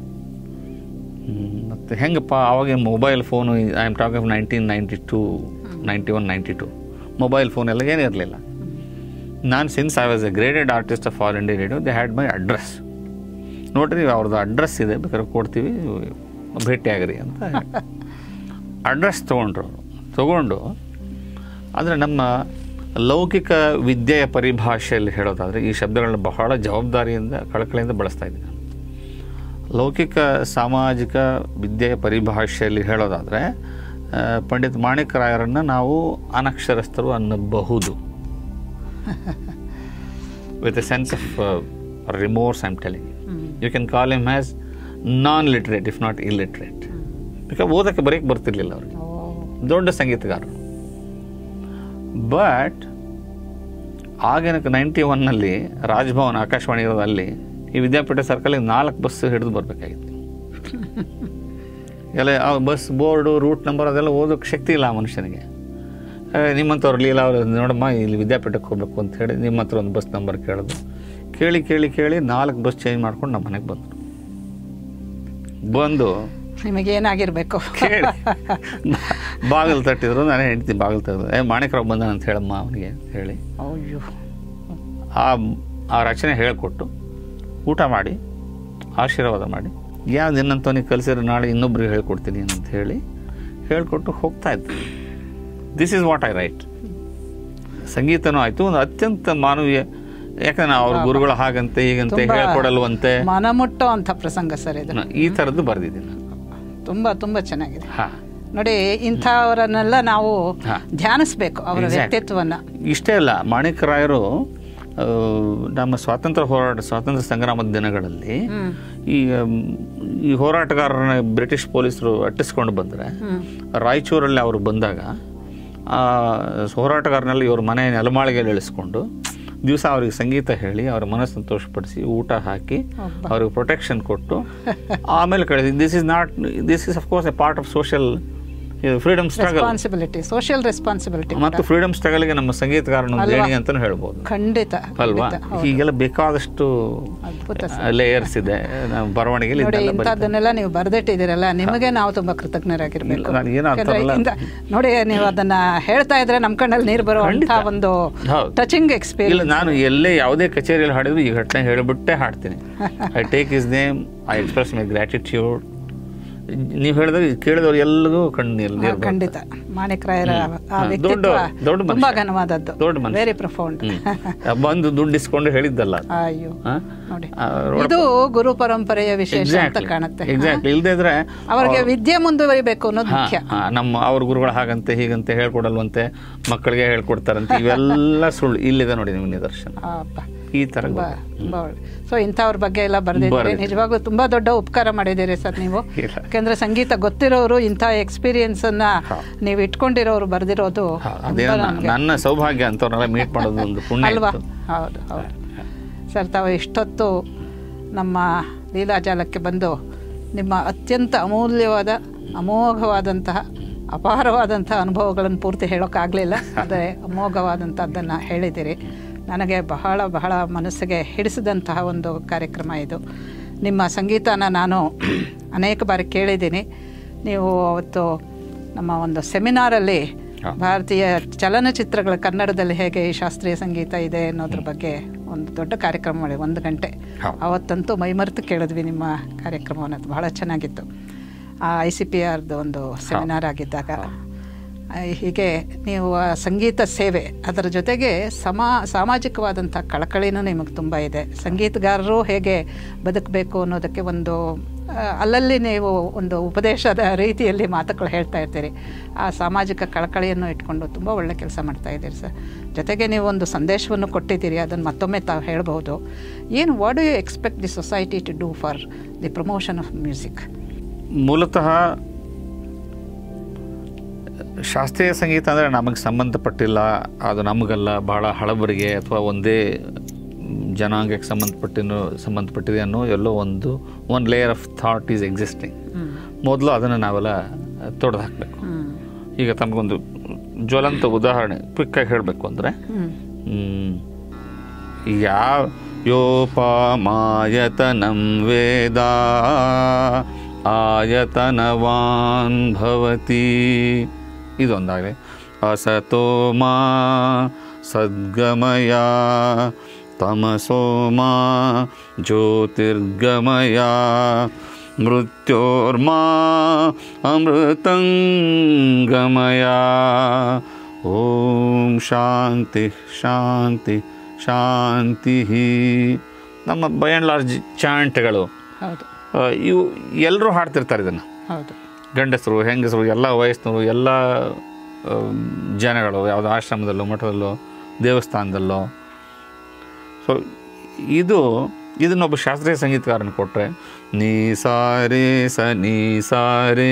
ಮತ್ತು ಹೆಂಗಪ್ಪ ಅವಾಗ mobile phone I am talk of nineteen ninety two ninety one ninety two mobile phone ಎಲ್ಲ ಏನಿರಲಿಲ್ಲ ನಾನು since I was a graded artist of All India Radio they had my address ನೋಡ್ರಿ ಅವ್ರದ್ದು ಅಡ್ರೆಸ್ ಇದೆ ಬೇಕಾದ್ರೆ ಕೊಡ್ತೀವಿ ಭೇಟಿಯಾಗ್ರಿ ಅಂತ ಅಡ್ರೆಸ್ ತೊಗೊಂಡ್ರು ಅವರು ತೊಗೊಂಡು ಅಂದರೆ ನಮ್ಮ ಲೌಕಿಕ ವಿದ್ಯೆಯ ಪರಿಭಾಷೆಯಲ್ಲಿ ಹೇಳೋದಾದರೆ ಈ ಶಬ್ದಗಳನ್ನ ಬಹಳ ಜವಾಬ್ದಾರಿಯಿಂದ ಕಳಕಳಿಯಿಂದ ಬಳಸ್ತಾ ಇದ್ದೀನಿ ನಾನು. ಲೌಕಿಕ ಸಾಮಾಜಿಕ ವಿದ್ಯೆಯ ಪರಿಭಾಷೆಯಲ್ಲಿ ಹೇಳೋದಾದರೆ ಆ, ಪಂಡಿತ್ ಮಾಣಿಕ್ ರಾಯರನ್ನು ನಾವು ಅನಕ್ಷರಸ್ಥರು ಅನ್ನಬಹುದು with a sense of remorse I'm telling you can call him has non literate if not illiterate because ಓದಕ್ಕೆ ಬರೆಯಕ್ಕೆ ಬರ್ತಿರ್ಲಿಲ್ಲ ಅವ್ರಿಗೆ ಓ ದೊಡ್ಡ ಸಂಗೀತಗಾರರು ಬಟ್ ಆಗಿನ ನೈಂಟಿ ಒನ್ನಲ್ಲಿ ರಾಜ್ಭವನ್ ಆಕಾಶವಾಣಿ ಇರೋದು ಅಲ್ಲಿ ಈ ವಿದ್ಯಾಪೀಠ ಸರ್ಕಲ್ಗೆ ನಾಲ್ಕು ಬಸ್ ಹಿಡಿದು ಬರಬೇಕಾಗಿತ್ತು ಎಲ್ಲ ಆ ಬಸ್ ಬೋರ್ಡು ರೂಟ್ ನಂಬರ್ ಅದೆಲ್ಲ ಓದೋಕ್ಕೆ ಶಕ್ತಿ ಇಲ್ಲ ಆ ಮನುಷ್ಯನಿಗೆ ಏ, ನಿಮ್ಮಂಥವ್ರು ಲೀಲಾ ಅವರು ನೋಡಮ್ಮ ಇಲ್ಲಿ ವಿದ್ಯಾಪೀಠಕ್ಕೆ ಹೋಗ್ಬೇಕು ಅಂತ ಹೇಳಿ ನಿಮ್ಮ ಹತ್ರ ಒಂದು ಬಸ್ ನಂಬರ್ ಕೇಳೋದು ಕೇಳಿ ಕೇಳಿ ಕೇಳಿ ನಾಲ್ಕು ಬಸ್ ಚೇಂಜ್ ಮಾಡ್ಕೊಂಡು ನಮ್ಮ ಮನೆಗೆ ಬಂದರು ಬಂದು ನಿಮಗೇನಾಗಿರ್ಬೇಕು ಕೇಳಿ ಬಾಗಿಲು ತಟ್ಟಿದ್ರು ನಾನೇ ಹೆಂಡ್ತಿ ಬಾಗಿಲು ತೆಗೆದು ಏ ಮಾಣಿಕರಾವ್ ಬಂದಾನ ಅಂತ ಹೇಳಮ್ಮ ಅವನಿಗೆ ಅಂತ ಹೇಳಿ ಅಯ್ಯೋ ಆ ಆ ರಚನೆ ಹೇಳಿಕೊಟ್ಟು ಊಟ ಮಾಡಿ ಆಶೀರ್ವಾದ ಮಾಡಿ ಯಾವ ನಿನ್ನಂತವನಿಗೆ ಕಲಿಸಿದ್ರೆ ನಾಳೆ ಇನ್ನೊಬ್ರಿಗೆ ಹೇಳ್ಕೊಡ್ತೀನಿ ಅಂತ ಹೇಳಿ ಹೇಳ್ಕೊಟ್ಟು ಹೋಗ್ತಾ ಇದ್ದೆ this is what I write ಸಂಗೀತನೂ ಆಯಿತು ಒಂದು ಅತ್ಯಂತ ಮಾನವೀಯ ಯಾಕಂದ್ರೆ ನಾವು ಅವ್ರ ಗುರುಗಳು ಹಾಗಂತೆ ಹೀಗಂತೆ ತುಂಬಾ ಹೇಳ್ಕೊಡಲ್ವಂತೆ ಮನಮುಟ್ಟೋ ಅಂತ ಪ್ರಸಂಗ ಸರ್ ಇದು ನಾನು ಈ ಥರದ್ದು ಬರೆದಿದ್ದೀನಿ ನಾನು ತುಂಬಾ ತುಂಬಾ ಚೆನ್ನಾಗಿದೆ ಹಾಂ ನೋಡಿ ಇಂಥವರನ್ನೆಲ್ಲ ನಾವು ಹಾ. ಧ್ಯಾನಿಸ್ಬೇಕು ಅವರ Exact. ವ್ಯಕ್ತಿತ್ವವನ್ನ ಇಷ್ಟೇ ಅಲ್ಲ ಮಾಣಿಕ್ ರಾಯರು ಆ, ನಮ್ಮ ಸ್ವಾತಂತ್ರ್ಯ ಹೋರಾಟ ಸ್ವಾತಂತ್ರ್ಯ ಸಂಗ್ರಾಮದ ದಿನಗಳಲ್ಲಿ ಹ್ಮ್ ಈ ಮ್, ಈ ಹೋರಾಟಗಾರರನ್ನ ಬ್ರಿಟಿಷ್ ಪೊಲೀಸರು ಅಟ್ಟಿಸ್ಕೊಂಡು ಬಂದರೆ ಹ್ಮ್ ರಾಯಚೂರಲ್ಲಿ ಅವರು ಬಂದಾಗ ಆ ಹೋರಾಟಗಾರನಲ್ಲಿ ಇವ್ರ ಮನೆ ನೆಲಮಾಳಿಗೆಯಲ್ಲಿ ಇಳಿಸ್ಕೊಂಡು ದಿವಸ ಅವ್ರಿಗೆ ಸಂಗೀತ ಹೇಳಿ ಅವ್ರ ಮನಸ್ಸು ಸಂತೋಷಪಡಿಸಿ ಊಟ ಹಾಕಿ ಒಬ್ಬ. ಅವ್ರಿಗೆ ಪ್ರೊಟೆಕ್ಷನ್ ಕೊಟ್ಟು ಆಮೇಲೆ ಕಳಿಸಿ this is not this is of course a part of social freedom struggle responsibility social responsibility ಮತ್ತು ಫ್ರೀಡಮ್ ಸ್ಟ್ರಗಲ್ಗೆ ನಮ್ಮ ಸಂಗೀತಗಾರನ ಒಂದು ದೇಣಿಗೆ ಅಂತಲೂ ಹೇಳ್ಬೋದು ಖಂಡಿತ ಅಲ್ವಾ ಖಂಡಿತ. ಹೌದು. ಹೀಗೆಲ್ಲ ಬೇಕಾದಷ್ಟು ಅದ್ಭುತ ಲೇಯರ್ಸ್ ಇದೆ ನಮ್ಮ ಬರವಣಿಗೆಯಲ್ಲಿ ನೋಡಿ ಇದೆಲ್ಲ ಬರೀತಾರೆ. ಇಂಥದ್ದನ್ನೆಲ್ಲ ನೀವು ಬರೆದಿಟ್ಟಿದ್ದೀರಲ್ಲ ನಿಮಗೆ ನಾವು ತುಂಬಾ ಕೃತಜ್ಞರಾಗಿರ್ಬೇಕು ಇಲ್ಲ, ನಾನು ಏನೋ ಯಾಕಂದ್ರೆ ಅಂತಾರಲ್ಲ. ಇಂಥ- ನೋಡಿ ನೀವು ಅದನ್ನ ಹೇಳ್ತಾ ಇದ್ರೆ ನಮ್ ಕಣ್ಣಲ್ಲಿ ನೀರು ಬರುವಂತ ಖಂಡಿತ. ಒಂದು ಹೌದು. ಟಚಿಂಗ್ ಇಲ್ಲ ಎಕ್ಸ್ಪೀರಿಯನ್ಸ್ ನಾನು ಎಲ್ಲೇ ಯಾವುದೇ ಕಚೇರಿಯಲ್ಲಿ ಹಾಡಿದ್ರು ಈ ಘಟನೆ ಹೇಳಿಬಿಟ್ಟೆ ಹಾಡ್ತೀನಿ I take his name I express my gratitude ನೀವು ಹೇಳಿದಾಗ ಕೇಳಿದವ್ರು ಎಲ್ಲರಿಗೂ ಕಣ್ಣೀರು ನೀರು ಬರುತ್ತೆ. ಖಂಡಿತ ಮಾಣಿಕ್ ರಾಯರ ಆ ಹಾ, ವ್ಯಕ್ತಿತ್ವ ದೊಡ್ಡ- ದೊಡ್ಡ ಮನುಷ್ಯ. ತುಂಬಾ ಘನವಾದದ್ದು ದೊಡ್ಡ ಮನುಷ್ಯ. Very profound hmm. ಬಂದು ದುಡ್ಡು ಇಸ್ಕೊಂಡು ಹೇಳಿದ್ದಲ್ಲ ಅದು. ಅಯ್ಯೋ ಹಾ? ನೋಡಿ ಆ, ರೋಡ್- ಇದು ಗುರು ಪರಂಪರೆಯ ವಿಶೇಷ ಅಂತ Exactly. ಕಾಣುತ್ತೆ Exactly. ಇಲ್ದೇ ಇದ್ರೆ ಅವರಿಗೆ ವಿದ್ಯೆ ಮುಂದುವರಿಬೇಕು ಅನ್ನೋದು ಹಾ, ಮುಖ್ಯ ಹಾ, ನಮ್ಮ ಅವ್ರ ಗುರುಗಳು ಹಾಗಂತೆ ಹೀಗಂತೆ ಹೇಳ್ಕೊಡಲ್ವಂತೆ ಮಕ್ಕಳಿಗೆ ಹೇಳ್ಕೊಡ್ತಾರಂತೆ ಇವೆಲ್ಲ ಸುಳ್ಳು ಇಲ್ಲಿದೆ ನೋಡಿ ನಿಮ್ಮ ನಿದರ್ಶನ ಅಪ್ಪ ಈ ತರ ತುಂಬಾ ತುಂಬಾ ಒಳ್ಳೆ ಸೊ ಇಂಥವ್ರ ಬಗ್ಗೆ ಎಲ್ಲ ಬರೆದಿದ್ದೀರಿ ಬರ್ದಿದ್ದೀನಿ. ನಿಜವಾಗ್ಲೂ ತುಂಬಾ ದೊಡ್ಡ ಉಪಕಾರ ಮಾಡಿದ್ದೀರಿ ಸರ್ ನೀವು ಇಲ್ಲ. ಯಾಕಂದ್ರೆ ಸಂಗೀತ ಗೊತ್ತಿರೋರು ಇಂಥ ಎಕ್ಸ್ಪೀರಿಯನ್ಸ್ ಅನ್ನ ನೀವು ಇಟ್ಕೊಂಡಿರೋರು ಬರೆದಿರೋದು ಹಾ, ಅದೇನೋ ನ- ನನ್ನ ಸೌಭಾಗ್ಯ ಅಂತವ್ರನ್ನೆಲ್ಲ ಮೀಟ್ ಮಾಡೋದು ಒಂದು ಪುಣ್ಯ ಅಲ್ವಾ ಇತ್ತು. ಹೌದು ಹೌದು ಸರ್ ತಾವು ಇಷ್ಟೊತ್ತು ನಮ್ಮ ಲೀಲಾಜಾಲಕ್ಕೆ ಬಂದು ನಿಮ್ಮ ಅತ್ಯಂತ ಅಮೂಲ್ಯವಾದ ಅಮೋಘವಾದಂತಹ ಅಪಾರವಾದಂತಹ ಅನುಭವಗಳನ್ನು ಪೂರ್ತಿ ಹೇಳೋಕ್ಕಾಗಲಿಲ್ಲ ಆದರೆ ಅಮೋಘವಾದಂಥದ್ದನ್ನು ಹೇಳಿದ್ದೀರಿ ನನಗೆ ಬಹಳ ಬಹಳ ಮನಸ್ಸಿಗೆ ಹಿಡಿಸಿದಂತಹ ಒಂದು ಕಾರ್ಯಕ್ರಮ ಇದು ನಿಮ್ಮ ಸಂಗೀತನ ನಾನು ಅನೇಕ ಬಾರಿ ಕೇಳಿದ್ದೀನಿ ನೀವು ಅವತ್ತು ನಮ್ಮ ಒಂದು ಸೆಮಿನಾರಲ್ಲಿ ಹಾ. ಭಾರತೀಯ ಚಲನಚಿತ್ರಗಳ ಕನ್ನಡದಲ್ಲಿ ಹೇಗೆ ಈ ಶಾಸ್ತ್ರೀಯ ಸಂಗೀತ ಇದೆ ಅನ್ನೋದ್ರ ಬಗ್ಗೆ ಒಂದು ದೊಡ್ಡ ಕಾರ್ಯಕ್ರಮ ಮಾಡಿ ಒಂದು ಗಂಟೆ ಹೌದು. ಅವತ್ತಂತೂ ಮೈಮರೆತು ಕೇಳಿದ್ವಿ ನಿಮ್ಮ ಕಾರ್ಯಕ್ರಮವನ್ನು ಬಹಳ ಚೆನ್ನಾಗಿತ್ತು ಆ ಐ ಸಿ ಪಿ ಆರ್ದು ಒಂದು ಸೆಮಿನಾರ್ ಆಗಿದ್ದಾಗ ಆ, ಹೀಗೆ ನೀವು ಆ ಸಂಗೀತ ಸೇವೆ ಅದರ ಜೊತೆಗೆ ಸಮಾ ಸಾಮಾಜಿಕವಾದಂಥ ಕಳಕಳಿನೂ ನಿಮಗೆ ತುಂಬ ಇದೆ ಸಂಗೀತಗಾರರು ಹೇಗೆ ಬದುಕಬೇಕು ಅನ್ನೋದಕ್ಕೆ ಒಂದು ಆ, ಅಲ್ಲಲ್ಲಿ ನೀವು ಒಂದು ಉಪದೇಶದ ರೀತಿಯಲ್ಲಿ ಮಾತುಗಳು ಹೇಳ್ತಾ ಇರ್ತೀರಿ ಆ ಸಾಮಾಜಿಕ ಕಳಕಳಿಯನ್ನು ಇಟ್ಕೊಂಡು ತುಂಬ ಒಳ್ಳೆ ಕೆಲಸ ಮಾಡ್ತಾ ಇದ್ದೀರಿ ಸರ್ ಜೊತೆಗೆ ನೀವು ಒಂದು ಸಂದೇಶವನ್ನು ಕೊಟ್ಟಿದ್ದೀರಿ ಅದನ್ನು ಮತ್ತೊಮ್ಮೆ ತಾವು ಹೇಳ್ಬೋದು ಏನು what do you expect the society to do for the promotion of music ಮೂಲತಃ ಶಾಸ್ತ್ರೀಯ ಸಂಗೀತ ಅಂದರೆ ನಮಗೆ ಸಂಬಂಧಪಟ್ಟಿಲ್ಲ ಅದು ನಮಗಲ್ಲ ಬಹಳ ಹಳಬರಿಗೆ ಅಥವಾ ಒಂದೇ ಜನಾಂಗಕ್ಕೆ ಸಂಬಂಧಪಟ್ಟಿನೋ ಸಂಬಂಧಪಟ್ಟಿದೆ ಅನ್ನೋ ಎಲ್ಲೋ ಒಂದು one layer of thought is existing ಮೊದಲು ಅದನ್ನು ನಾವೆಲ್ಲ ತೊಡೆದು ಹಾಕಬೇಕು ಹ್ಞೂ ಈಗ ತಮಗೊಂದು ಜ್ವಲಂತ ಉದಾಹರಣೆ ಕ್ವಿಕ್ಕಾಗಿ ಹೇಳಬೇಕು ಅಂದರೆ ಹ್ಞೂ ಯಾವ ಯೋಪಮಾಯತನಂ ವೇದ ಆಯತನವಾನ್ ಭವತಿ ಇದೊಂದಾಗಲಿ ಅಸತೋ ಮಾ ಸದ್ಗಮಯ ತಮಸೋ ಮಾ ಜ್ಯೋತಿರ್ಗಮಯ ಮೃತ್ಯೋರ್ಮಾ ಅಮೃತಂಗಮಯ ಓಂ ಶಾಂತಿ ಶಾಂತಿ ಶಾಂತಿ ನಮ್ಮ ಬೈ ಆ್ಯಂಡ್ ಲಾರ್ಜ್ ಚಾಂಟ್ಗಳು ಹೌದು ಆ, ಇವು ಎಲ್ಲರೂ ಹಾಡ್ತಿರ್ತಾರೆ ಇದನ್ನು ಹೌದು ಗಂಡಸರು ಹೆಂಗಸರು ಎಲ್ಲ ವಯಸ್ಸಿನವರು ಎಲ್ಲ ಆ, ಜನಗಳು ಯಾವುದೋ ಆಶ್ರಮದಲ್ಲೋ ಮಠದಲ್ಲೋ ದೇವಸ್ಥಾನದಲ್ಲೋ ಸೊ ಇದು ಇದನ್ನೊಬ್ಬ ಶಾಸ್ತ್ರೀಯ ಸಂಗೀತಗಾರನ ಕೊಟ್ಟರೆ ನೀ ಸಾರೆ ಸ ನೀ ಸಾರೆ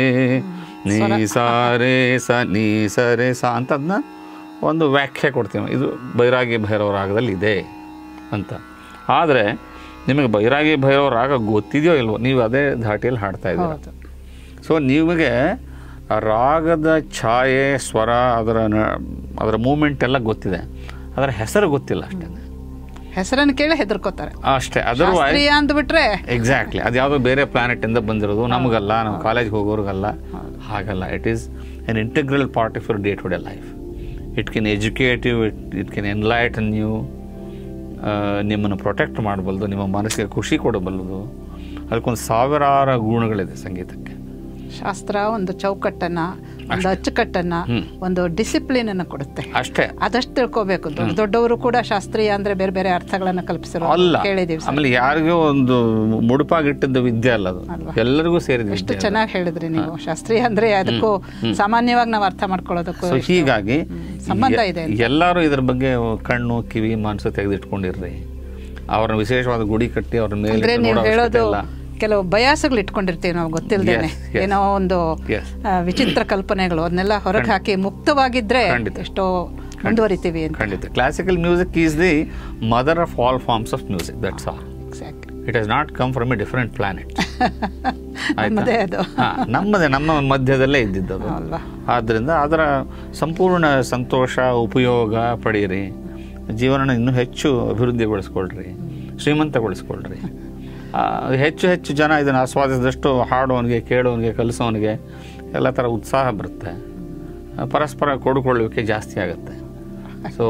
ನೀ ಸಾರೆ ಸ ನೀ ಸರೆ ಸ ಅಂತ ಅದನ್ನ ಒಂದು ವ್ಯಾಖ್ಯೆ ಕೊಡ್ತೀವಿ ಇದು ಬೈರಾಗಿ ಭೈರವ ರಾಗದಲ್ಲಿ ಇದೆ ಅಂತ ಆದರೆ ನಿಮಗೆ ಬೈರಾಗಿ ಭೈರವ ರಾಗ ಗೊತ್ತಿದೆಯೋ ಇಲ್ವೋ ನೀವು ಅದೇ ಧಾಟಿಯಲ್ಲಿ ಹಾಡ್ತಾ ಇದ್ದೀರ ಹೌದು ಸೊ ನಿಮಗೆ ಆ ರಾಗದ ಛಾಯೆ ಸ್ವರ ಅದರ ನ- ಅದರ ಮೂಮೆಂಟ್ ಎಲ್ಲ ಗೊತ್ತಿದೆ ಅದರ ಹೆಸರು ಗೊತ್ತಿಲ್ಲ ಅಷ್ಟೇ ಹೆಸರನ್ನು ಕೇಳಿ ಹೆದರ್ಕೋತಾರೆ ಅಷ್ಟೇ ಅದರ್ವೈಸ್ ಶಾಸ್ತ್ರೀಯ ಅಂದ್ಬಿಟ್ರೆ ಎಕ್ಸಾಕ್ಟ್ಲಿ ಅದು ಯಾವುದೋ ಬೇರೆ planet ಇಂದ ಬಂದಿರೋದು ನಮಗಲ್ಲ ನಮ್ಮ ಕಾಲೇಜ್ಗೆ ಹೋಗೋರಿಗಲ್ಲ ಹಾಗಲ್ಲ it is an integral part of your day to day life it can educate you it it can enlighten you ನಿಮ್ಮನ್ನು ಪ್ರೊಟೆಕ್ಟ್ ಮಾಡಬಲ್ಲದು ನಿಮ್ಮ ಮನಸ್ಸಿಗೆ ಖುಷಿ ಕೊಡಬಲ್ಲದು ಅದಕ್ಕೊಂದು ಸಾವಿರಾರು ಗುಣಗಳಿದೆ ಸಂಗೀತಕ್ಕೆ ಶಾಸ್ತ್ರ ಒಂದು ಚೌಕಟ್ಟನ್ನ ಒಂದು ಅಚ್ಚುಕಟ್ಟನ್ನ ಒಂದು ಡಿಸಿಪ್ಲಿನ್ ಅನ್ನ ಕೊಡುತ್ತೆ ಅಷ್ಟೇ ಅದಷ್ಟು ತಿಳ್ಕೋಬೇಕು ದೊಡ್ಡ ದೊಡ್ಡವರು ಕೂಡ ಶಾಸ್ತ್ರೀಯ ಅಂದ್ರೆ ಬೇರೆ ಬೇರೆ ಅರ್ಥಗಳನ್ನ ಕಲ್ಪಿಸಿರೋ ಅಲ್ಲ ಕೇಳಿದೀವಿ ಸರ್ ಆಮೇಲೆ ಯಾರಿಗೂ ಒಂದು ಮುಡುಪಾಗಿಟ್ಟಿದ್ದ ವಿದ್ಯೆ ಅಲ್ಲ ಅದು ಎಲ್ಲರಿಗೂ ಸೇರಿದ ಎಷ್ಟು ವಿದ್ಯೆ ಚೆನ್ನಾಗಿ ಹೇಳಿದ್ರಿ ನೀವು ಶಾಸ್ತ್ರೀಯ ಅಂದ್ರೆ ಅದಕ್ಕೂ ಸಾಮಾನ್ಯವಾಗಿ ನಾವು ಅರ್ಥ ಮಾಡ್ಕೊಳ್ಳೋದಕ್ಕೂ ಸೊ ಹೀಗಾಗಿ ಸಂಬಂಧ ಇದೆ ಎಲ್ಲರೂ ಇದ್ರ ಬಗ್ಗೆ ಕಣ್ಣು ಕಿವಿ ಮನಸ್ಸು ತೆಗೆದಿಟ್ಕೊಂಡಿರ್ರಿ ಅವ್ರನ್ನ ವಿಶೇಷವಾದ ಗುಡಿ ಕಟ್ಟಿ ಅವ್ರ ಮೇಲೆ ಅಂದ್ರೆ ಇಟ್ಟು ನೀವು ನೋಡೋ ಹೇಳೋದು ಅವಶ್ಯಕತೆ ಇಲ್ಲ. ಕೆಲವು ಬಯಾಸಗಳು ಇಟ್ಕೊಂಡಿರ್ತೀವಿ ನಾವು ಗೊತ್ತಿಲ್ದೇನೆ Yes, yes. ಏನೋ ಒಂದು Yes. ಆ, ವಿಚಿತ್ರ ಕಲ್ಪನೆಗಳು ಅದನ್ನೆಲ್ಲ ಹೊರಗೆ ಹಾಕಿ ಮುಕ್ತವಾಗಿದ್ರೆ ಖಂಡಿತ. ಎಷ್ಟೋ ಮುಂದುವರಿತೀವಿ ಅಂತ ಖಂಡಿತ classical music is the mother of all forms of music that's all exactly it has not come from a different planet ನಮ್ಮದೇ ಅದು ನಮ್ಮದೇ ನಮ್ಮ ಮಧ್ಯದಲ್ಲೇ ಇದ್ದಿದ್ದದು ಅಲ್ವಾ ಆದ್ದರಿಂದ ಅದರ ಸಂಪೂರ್ಣ ಸಂತೋಷ ಉಪಯೋಗ ಪಡೀರಿ ಜೀವನನ ಇನ್ನೂ ಹೆಚ್ಚು ಅಭಿವೃದ್ಧಿಗೊಳಿಸ್ಕೊಳ್ರಿ ಶ್ರೀಮಂತಗೊಳಿಸ್ಕೊಳ್ರಿ ಆ, ಹೆಚ್ಚು ಹೆಚ್ಚು ಜನ ಇದನ್ನು ಆಸ್ವಾದಿಸಿದಷ್ಟು ಹಾಡೋನಿಗೆ ಕೇಳೋನಿಗೆ ಕಲಿಸೋನಿಗೆ ಎಲ್ಲ ಥರ ಉತ್ಸಾಹ ಬರುತ್ತೆ ಆ, ಪರಸ್ಪರ ಕೊಡುಕೊಳ್ಳುವಿಕೆ ಜಾಸ್ತಿ ಆಗುತ್ತೆ so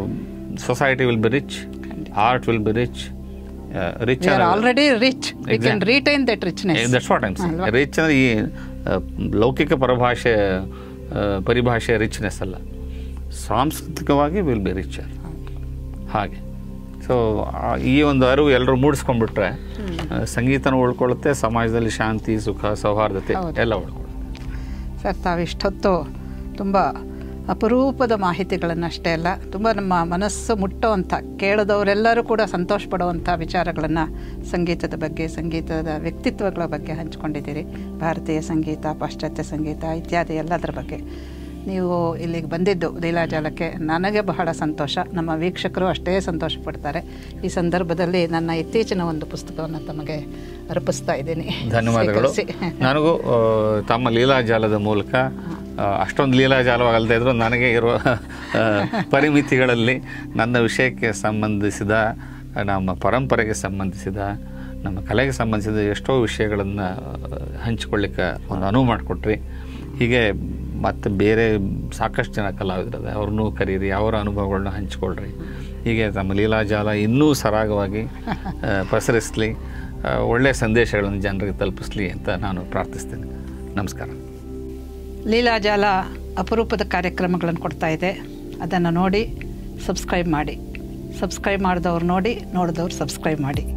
society will be rich art will be rich rich are already rich we can retain that richness that's what I'm rich ಅಂದರೆ ಈ ಆ, ಲೌಕಿಕ ಪರಭಾಷೆ ಆ, ಪರಿಭಾಷೆ ರಿಚ್ನೆಸ್ ಅಲ್ಲ ಸಾಂಸ್ಕೃತಿಕವಾಗಿ ವಿಲ್ ಬಿ ರಿಚರ್ ಹಾಗೆ ಸೊ ಈ ಒಂದು ಅರಿವು ಎಲ್ಲರೂ ಮೂಡಿಸ್ಕೊಂಡ್ಬಿಟ್ರೆ ಆ, ಸಂಗೀತನೂ ಉಳ್ಕೊಳ್ಳುತ್ತೆ ಸಮಾಜದಲ್ಲಿ ಶಾಂತಿ ಸುಖ ಸೌಹಾರ್ದತೆ ಹೌದು. ಎಲ್ಲ ಉಳ್ಕೊಳ್ಳುತ್ತೆ ಸರ್ ತಾವಿಷ್ಟೊತ್ತು ತುಂಬ ಅಪರೂಪದ ಮಾಹಿತಿಗಳನ್ನು ಅಷ್ಟೇ ಅಲ್ಲ ತುಂಬ ನಮ್ಮ ಮನಸ್ಸು ಮುಟ್ಟುವಂಥ ಕೇಳಿದವರೆಲ್ಲರೂ ಕೂಡ ಸಂತೋಷ ಪಡುವಂಥ ವಿಚಾರಗಳನ್ನು ಸಂಗೀತದ ಬಗ್ಗೆ ಸಂಗೀತದ ವ್ಯಕ್ತಿತ್ವಗಳ ಬಗ್ಗೆ ಹಂಚ್ಕೊಂಡಿದ್ದೀರಿ ಭಾರತೀಯ ಸಂಗೀತ ಪಾಶ್ಚಾತ್ಯ ಸಂಗೀತ ಇತ್ಯಾದಿ ಎಲ್ಲದರ ಬಗ್ಗೆ ನೀವು ಇಲ್ಲಿಗೆ ಬಂದಿದ್ದು ಲೀಲಾಜಾಲಕ್ಕೆ ನನಗೆ ಬಹಳ ಸಂತೋಷ ನಮ್ಮ ವೀಕ್ಷಕರು ಅಷ್ಟೇ ಸಂತೋಷ ಪಡ್ತಾರೆ ಈ ಸಂದರ್ಭದಲ್ಲಿ ನನ್ನ ಇತ್ತೀಚಿನ ಒಂದು ಪುಸ್ತಕವನ್ನು ತಮಗೆ ಅರ್ಪಿಸ್ತಾ ಇದ್ದೀನಿ ಧನ್ಯವಾದಗಳು ಸ್ವೀಕರಿಸಿ. ನನಗೂ ಆ, ತಮ್ಮ ಲೀಲಾಜಾಲದ ಮೂಲಕ ಆ, ಅಷ್ಟೊಂದು ಲೀಲಾಜಾಲವಾಗಲ್ದೇ ಇದ್ರೂ ನನಗೆ ಇರುವ ಆ, ಪರಿಮಿತಿಗಳಲ್ಲಿ ನನ್ನ ವಿಷಯಕ್ಕೆ ಸಂಬಂಧಿಸಿದ ನಮ್ಮ ಪರಂಪರೆಗೆ ಸಂಬಂಧಿಸಿದ ನಮ್ಮ ಕಲೆಗೆ ಸಂಬಂಧಿಸಿದ ಎಷ್ಟೋ ವಿಷಯಗಳನ್ನು ಹಂಚಿಕೊಳ್ಳಿಕ್ಕೆ ಒಂದು ಅನುವು ಮಾಡಿಕೊಟ್ರಿ ಹೀಗೆ ಮತ್ತು ಬೇರೆ ಸಾಕಷ್ಟು ಜನ ಕಲಾವಿದರದ ಅವ್ರನ್ನೂ ಕರೀರಿ ಅವರ ಅನುಭವಗಳನ್ನ ಹಂಚಿಕೊಳ್ರಿ ಹೀಗೆ ತಮ್ಮ ಲೀಲಾಜಾಲ ಇನ್ನೂ ಸರಾಗವಾಗಿ ಆ, ಪಸರಿಸಲಿ ಆ, ಒಳ್ಳೆಯ ಸಂದೇಶಗಳನ್ನು ಜನರಿಗೆ ತಲುಪಿಸ್ಲಿ ಅಂತ ನಾನು ಪ್ರಾರ್ಥಿಸ್ತೇನೆ ನಮಸ್ಕಾರ ಲೀಲಾಜಾಲ ಅಪರೂಪದ ಕಾರ್ಯಕ್ರಮಗಳನ್ನು ಕೊಡ್ತಾ ಇದೆ ಅದನ್ನು ನೋಡಿ ಸಬ್ಸ್ಕ್ರೈಬ್ ಮಾಡಿ ಸಬ್ಸ್ಕ್ರೈಬ್ ಮಾಡಿದವ್ರು ನೋಡಿ ನೋಡಿದವ್ರು ಸಬ್ಸ್ಕ್ರೈಬ್ ಮಾಡಿ